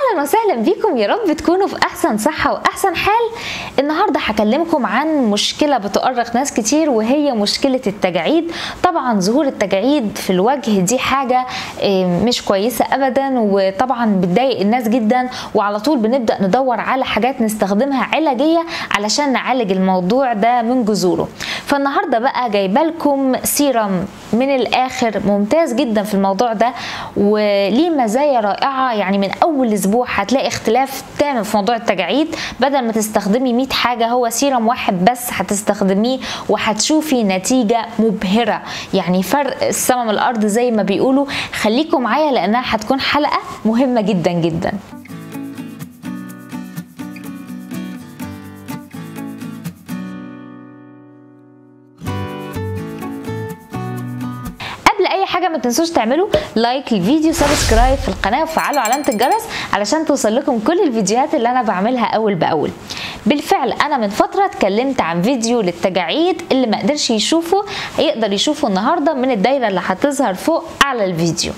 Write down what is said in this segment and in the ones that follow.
اهلا وسهلا بيكم يا رب تكونوا في احسن صحه واحسن حال النهارده هكلمكم عن مشكله بتؤرق ناس كتير وهي مشكله التجاعيد طبعا ظهور التجاعيد في الوجه دي حاجه مش كويسه ابدا وطبعا بتضايق الناس جدا وعلى طول بنبدا ندور على حاجات نستخدمها علاجيه علشان نعالج الموضوع ده من جذوره فالنهارده بقى جايبه لكم سيرم من الاخر ممتاز جدا في الموضوع ده وليه مزايا رائعه يعني من اول اسبوع هتلاقي اختلاف تام في موضوع التجاعيد بدل ما تستخدمي 100 حاجه هو سيرم واحد بس هتستخدميه وهتشوفي نتيجه مبهره يعني فرق السما من الارض زي ما بيقولوا خليكم معايا لانها هتكون حلقه مهمه جدا جدا قبل اي حاجه ما تنسوش تعملوا لايك للفيديو سبسكرايب في القناه وفعلوا علامه الجرس علشان توصل لكم كل الفيديوهات اللي انا بعملها اول باول بالفعل انا من فتره اتكلمت عن فيديو للتجاعيد اللي ما قدرش يشوفه هيقدر يشوفه النهارده من الدايره اللي هتظهر فوق على الفيديو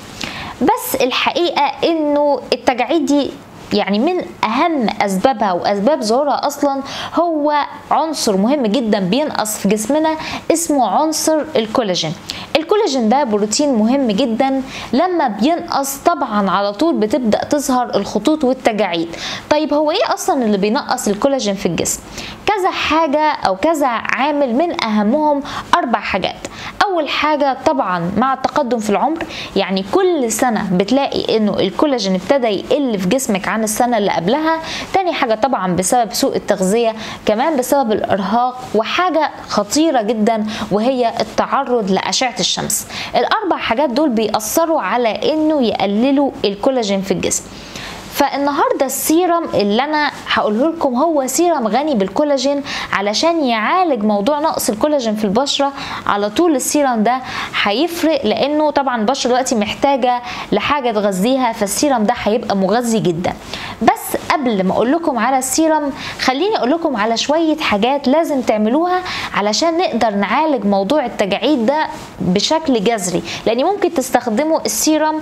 بس الحقيقه انه التجاعيد دي يعني من اهم اسبابها واسباب ظهورها اصلا هو عنصر مهم جدا بينقص في جسمنا اسمه عنصر الكولاجين الكولاجين ده بروتين مهم جدا لما بينقص طبعا على طول بتبدا تظهر الخطوط والتجاعيد طيب هو ايه اصلا اللي بينقص الكولاجين في الجسم كذا حاجه او كذا عامل من اهمهم اربع حاجات اول حاجه طبعا مع التقدم في العمر يعني كل سنه بتلاقي انه الكولاجين ابتدى يقل في جسمك عن السنه اللي قبلها تاني حاجه طبعا بسبب سوء التغذيه كمان بسبب الارهاق وحاجه خطيره جدا وهي التعرض لاشعه الشمس الاربع حاجات دول بيأثروا على انه يقللوا الكولاجين في الجسم فالنهارده السيرم اللي انا هقوله لكم هو سيرم غني بالكولاجين علشان يعالج موضوع نقص الكولاجين في البشره على طول السيرم ده هيفرق لانه طبعا البشره دلوقتي محتاجه لحاجه تغذيها فالسيرم ده هيبقى مغذي جدا بس قبل ما اقول لكم على السيرم خليني اقول لكم على شويه حاجات لازم تعملوها علشان نقدر نعالج موضوع التجاعيد ده بشكل جذري لان ممكن تستخدموا السيرم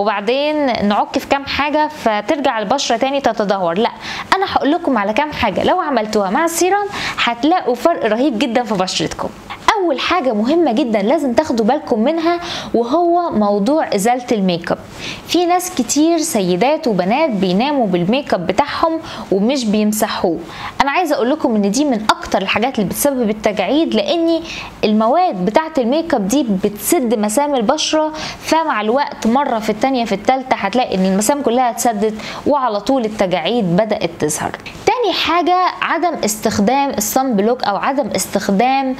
وبعدين نعك في كام حاجه فترجع البشره تاني تتدهور لا انا هقول لكم على كام حاجه لو عملتوها مع السيرم هتلاقوا فرق رهيب جدا في بشرتكم اول حاجه مهمه جدا لازم تاخدوا بالكم منها وهو موضوع ازاله الميك اب في ناس كتير سيدات وبنات بيناموا بالميك اب بتاعهم ومش بيمسحوه انا عايزه اقول لكم ان دي من اكتر الحاجات اللي بتسبب التجاعيد لان المواد بتاعه الميك اب دي بتسد مسام البشره فمع الوقت مره في الثانيه في الثالثه هتلاقي ان المسام كلها اتسدت وعلى طول التجاعيد بدات تظهر تاني حاجة عدم استخدام الصن بلوك أو عدم استخدام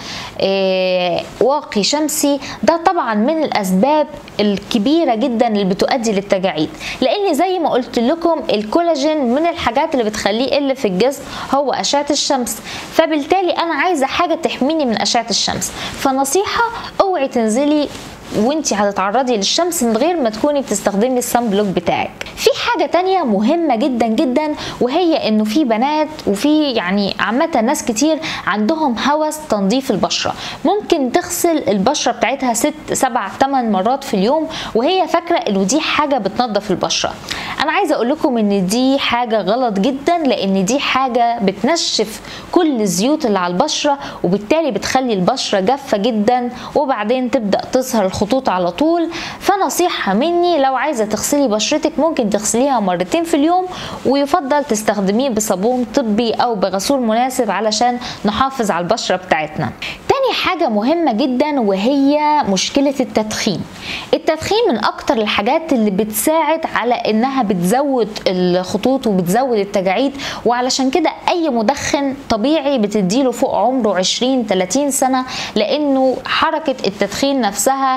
آه واقي شمسي ده طبعا من الأسباب الكبيرة جدا اللي بتؤدي للتجاعيد لأن زي ما قلت لكم الكولاجين من الحاجات اللي بتخليه يقل في الجسم هو أشعة الشمس فبالتالي أنا عايزة حاجة تحميني من أشعة الشمس فنصيحة اوعي تنزلي وانت هتتعرضي للشمس من غير ما تكوني بتستخدمي الصن بلوك بتاعك في حاجة تانية مهمة جدا جدا وهي انه في بنات وفي يعني عامة ناس كتير عندهم هوس تنظيف البشرة ممكن تغسل البشرة بتاعتها ست سبع ثمان مرات في اليوم وهي فاكرة انه دي حاجة بتنظف البشرة انا عايزة اقول لكم ان دي حاجة غلط جدا لان دي حاجة بتنشف كل الزيوت اللي على البشرة وبالتالي بتخلي البشرة جافة جدا وبعدين تبدأ تظهر الخطوط على طول فنصيحة مني لو عايزة تغسلي بشرتك ممكن تغسليها مرتين في اليوم ويفضل تستخدميه بصابون طبي او بغسول مناسب علشان نحافظ على البشرة بتاعتنا تاني حاجة مهمة جدا وهي مشكلة التدخين التدخين من اكتر الحاجات اللي بتساعد على انها بتزود الخطوط وبتزود التجاعيد وعلشان كده اي مدخن طبيعي بتديله فوق عمره 20 30 سنة لانه حركة التدخين نفسها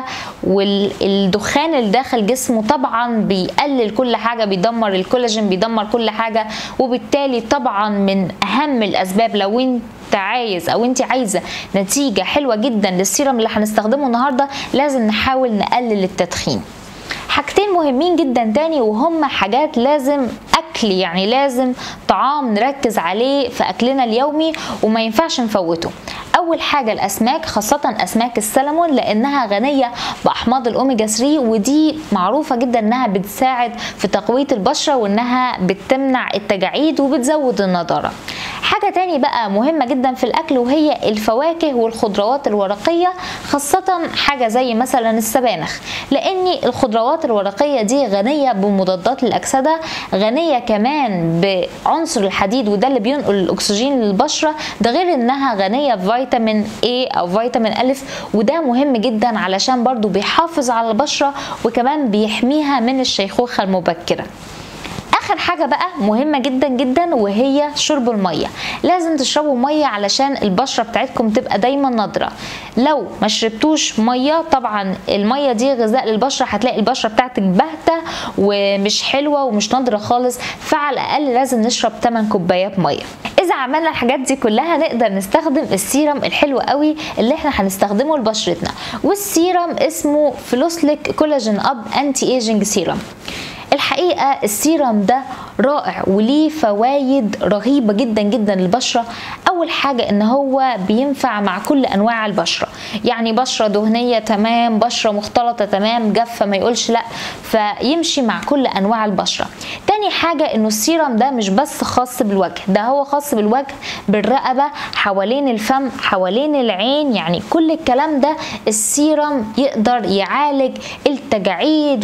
والدخان اللي داخل جسمه طبعا بيقلل كل حاجة بيدمر الكولاجين بيدمر كل حاجة وبالتالي طبعا من اهم الاسباب لو انت انت عايز او انت عايزه نتيجه حلوه جدا للسيرم اللي هنستخدمه النهارده لازم نحاول نقلل التدخين حاجتين مهمين جدا تاني وهم حاجات لازم اكل يعني لازم طعام نركز عليه في اكلنا اليومي وما ينفعش نفوته اول اول حاجه الاسماك خاصه اسماك السلمون لانها غنيه باحماض الاوميجا 3 ودي معروفه جدا انها بتساعد في تقويه البشره وانها بتمنع التجاعيد وبتزود النضاره حاجة تاني بقى مهمة جدا في الأكل وهي الفواكه والخضروات الورقية خاصة حاجة زي مثلا السبانخ لأن الخضروات الورقية دي غنية بمضادات الأكسدة غنية كمان بعنصر الحديد وده اللي بينقل الأكسجين للبشرة ده غير إنها غنية بفيتامين A أو فيتامين ألف وده مهم جدا علشان برضو بيحافظ على البشرة وكمان بيحميها من الشيخوخة المبكرة اخر حاجه بقى مهمه جدا جدا وهي شرب الميه لازم تشربوا ميه علشان البشره بتاعتكم تبقى دايما نضره لو ما شربتوش ميه طبعا الميه دي غذاء للبشره هتلاقي البشره بتاعتك باهته ومش حلوه ومش نضره خالص فعلى الاقل لازم نشرب 8 كوبايات ميه اذا عملنا الحاجات دي كلها نقدر نستخدم السيرم الحلو قوي اللي احنا هنستخدمه لبشرتنا والسيرم اسمه فلوسليك كولاجين اب انتي ايجينج سيرم الحقيقه السيرم ده رائع وليه فوائد رهيبه جدا جدا للبشره اول حاجه ان هو بينفع مع كل انواع البشره يعني بشره دهنيه تمام بشره مختلطه تمام جافه ما يقولش لا فيمشي مع كل انواع البشره تاني حاجه انه السيرم ده مش بس خاص بالوجه ده هو خاص بالوجه بالرقبه حوالين الفم حوالين العين يعني كل الكلام ده السيرم يقدر يعالج التجاعيد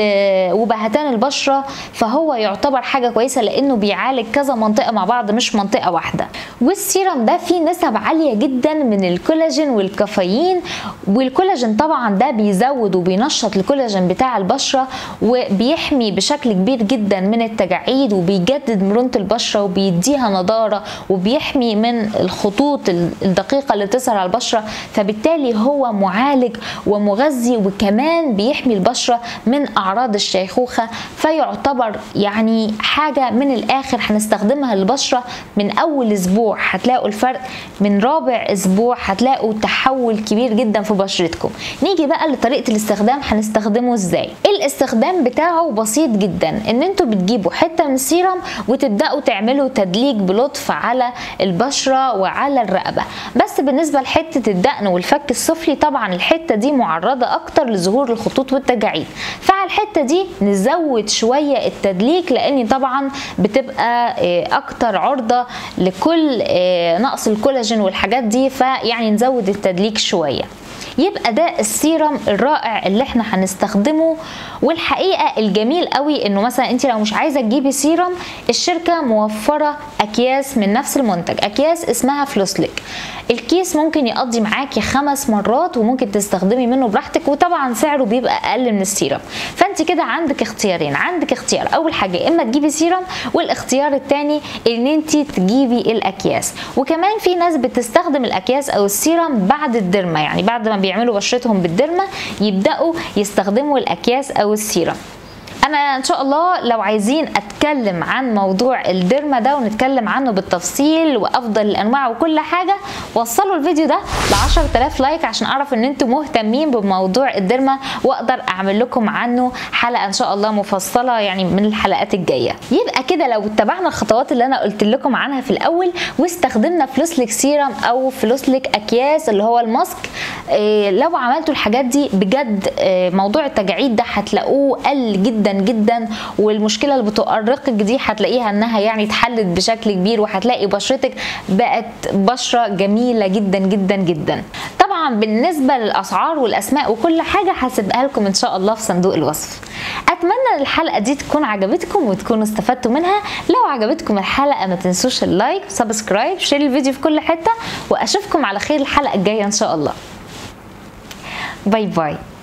وبهتان البشره فهو يعتبر حاجه كويسه لانه بيعالج كذا منطقه مع بعض مش منطقه واحده والسيرم ده فيه نسب عاليه جدا من الكولاجين والكافيين والكولاجين طبعا ده بيزود وبينشط الكولاجين بتاع البشره وبيحمي بشكل كبير جدا من التجاعيد وبيجدد مرونه البشره وبيديها نضاره وبيحمي من الخطوط الدقيقه اللي بتظهر على البشره فبالتالي هو معالج ومغذي وكمان بيحمي البشره من اعراض الشيخوخه فيعتبر يعني حاجه من الاخر هنستخدمها للبشره من اول اسبوع هتلاقوا الفرق من رابع اسبوع هتلاقوا تحول كبير جدا في بشرتكم نيجي بقى لطريقه الاستخدام هنستخدمه ازاي الاستخدام بتاعه بسيط جدا ان انتوا بتجيبوا حته من السيرم وتبداوا تعملوا تدليك بلطف على البشره وعلى الرقبه بس بالنسبه لحته الدقن والفك السفلي طبعا الحته دي معرضه اكتر لظهور الخطوط والتجاعيد فعلى الحته دي نزود شويه التدليك لان طبعا بتبقى اكتر عرضه لكل نقص الكولاجين والحاجات دي فيعني نزود التدليك شويه يبقى ده السيرم الرائع اللي احنا هنستخدمه والحقيقه الجميل قوي انه مثلا انت لو مش عايزه تجيبي سيرم الشركه موفره اكياس من نفس المنتج اكياس اسمها فلوسليك الكيس ممكن يقضي معاكي خمس مرات وممكن تستخدمي منه براحتك وطبعا سعره بيبقى اقل من السيرم فانت كده عندك اختيارين عندك اختيار اول حاجه اما تجيبي سيرم والاختيار الثاني ان انت تجيبي الاكياس وكمان في ناس بتستخدم الاكياس او السيرم بعد الدرمه يعني بعد ما بيعملوا بشرتهم بالدرمه يبداوا يستخدموا الاكياس او السيرم انا ان شاء الله لو عايزين اتكلم عن موضوع الديرما ده ونتكلم عنه بالتفصيل وافضل الانواع وكل حاجه وصلوا الفيديو ده ل 10000 لايك عشان اعرف ان انتم مهتمين بموضوع الديرما واقدر اعمل لكم عنه حلقه ان شاء الله مفصله يعني من الحلقات الجايه يبقى كده لو اتبعنا الخطوات اللي انا قلت لكم عنها في الاول واستخدمنا فلوسليك سيرم او فلوسليك اكياس اللي هو الماسك إيه لو عملتوا الحاجات دي بجد إيه موضوع التجاعيد ده هتلاقوه قل جدا جدا والمشكله اللي بتؤرقك دي هتلاقيها انها يعني اتحلت بشكل كبير وهتلاقي بشرتك بقت بشره جميله جدا جدا جدا طبعا بالنسبه للاسعار والاسماء وكل حاجه هسيبها لكم ان شاء الله في صندوق الوصف اتمنى الحلقه دي تكون عجبتكم وتكونوا استفدتوا منها لو عجبتكم الحلقه ما تنسوش اللايك سبسكرايب شير الفيديو في كل حته واشوفكم على خير الحلقه الجايه ان شاء الله باي باي